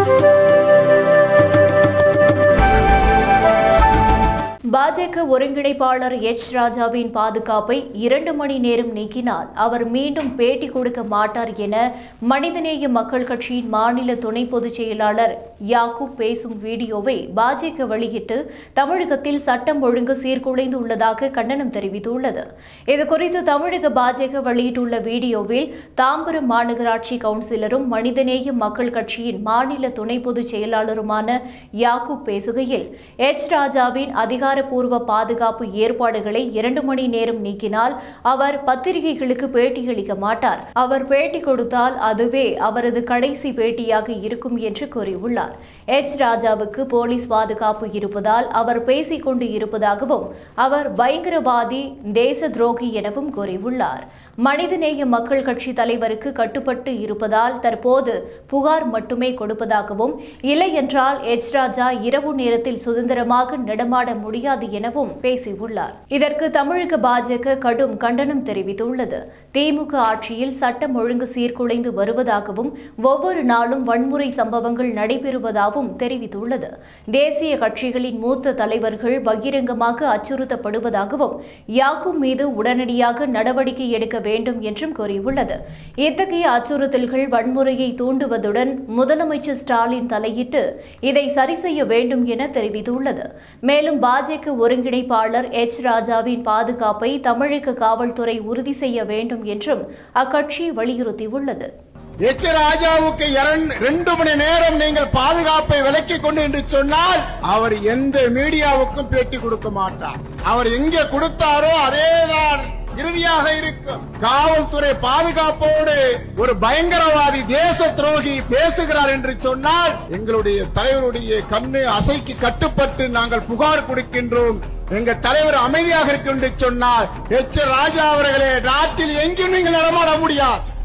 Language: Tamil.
பாஜக ஒருங்கிணைப்பாளர் எச் ராஜாவின் பாதுகாப்பை இரண்டு மணி நேரம் நீக்கினால் அவர் மீண்டும் பேட்டி கொடுக்க மாட்டார் என மனிதநேய மக்கள் கட்சியின் மாநில துணை பொதுச் செயலாளர் யாக்கூப் பேசும் வீடியோவை பாஜக வெளியிட்டு தமிழகத்தில் சட்டம் ஒழுங்கு சீர்குலைந்து உள்ளதாக கண்டனம் தெரிவித்துள்ளது இதுகுறித்து தமிழக பாஜக வெளியிட்டுள்ள வீடியோவில் தாம்பரம் மாநகராட்சி கவுன்சிலரும் மனிதநேய மக்கள் கட்சியின் மாநில துணை பொதுச் செயலாளருமான யாக்கூப் பேசுகையில் எச் ராஜாவின் அதிகாரப்பூர்வ பாதுகாப்பு ஏற்பாடுகளை இரண்டு மணி நேரம் நீக்கினால் அவர் பத்திரிகைகளுக்கு பேட்டியளிக்க மாட்டார் அவர் பேட்டி கொடுத்தால் அதுவே அவரது கடைசி பேட்டியாக இருக்கும் என்று கூறியுள்ளார் எச் ராஜாவுக்கு போலீஸ் பாதுகாப்பு இருப்பதால் அவர் பேசிக் கொண்டு இருப்பதாகவும் அவர் பயங்கரவாதி தேச துரோகி எனவும் கூறியுள்ளார் மனிதநேய மக்கள் கட்சி தலைவருக்கு கட்டுப்பட்டு இருப்பதால் தற்போது புகார் மட்டுமே கொடுப்பதாகவும் இல்லை என்றால் எச் ராஜா இரவு நேரத்தில் சுதந்திரமாக நடமாட முடியாது எனவும் பேசியுள்ளார் இதற்கு தமிழக பாஜக கடும் கண்டனம் தெரிவித்துள்ளது திமுக ஆட்சியில் சட்டம் ஒழுங்கு சீர்குலைந்து வருவதாகவும் ஒவ்வொரு நாளும் வன்முறை சம்பவங்கள் நடைபெறுவதாகவும் தெரிவித்துள்ளது தேசிய கட்சிகளின் மூத்த தலைவர்கள் பகிரங்கமாக அச்சுறுத்தப்படுவதாகவும் யாக்கும் மீது உடனடியாக நடவடிக்கை எடுக்க வேண்டும் என்றும் கூறியுள்ளது இத்தகைய அச்சுறுத்தல்கள் வன்முறையை தூண்டுவதுடன் முதலமைச்சர் ஸ்டாலின் தலையிட்டு இதை சரி செய்ய வேண்டும் என தெரிவித்துள்ளது மேலும் பாஜக ஒருங்கிணைப்பாளர் எச் ராஜாவின் பாதுகாப்பை தமிழக காவல்துறை உறுதி செய்ய வேண்டும் என்றும் அக்கட்சி வலியுறுத்தியுள்ளது எச் ராஜாவுக்கு இரண்- ரெண்டு மணி நேரம் நீங்கள் பாதுகாப்பை விலக்கிக் கொண்டு என்று சொன்னால் அவர் எந்த மீடியாவுக்கும் பேட்டி கொடுக்க மாட்டார் அவர் எங்கே கொடுத்தாரோ அதேதான் இறுதியாக இருக்கும் காவல்துறை பாதுகாப்போடு ஒரு பயங்கரவாதி தேச துரோகி பேசுகிறார் என்று சொன்னால் எங்களுடைய தலைவருடைய கண்ணு அசைக்கு கட்டுப்பட்டு நாங்கள் புகார் கொடுக்கின்றோம் எங்க தலைவர் அமைதியாக இருக்கு என்று சொன்னால் எச் ராஜா அவர்களே நாட்டில் எங்கும் நீங்கள் நடமாட முடியாது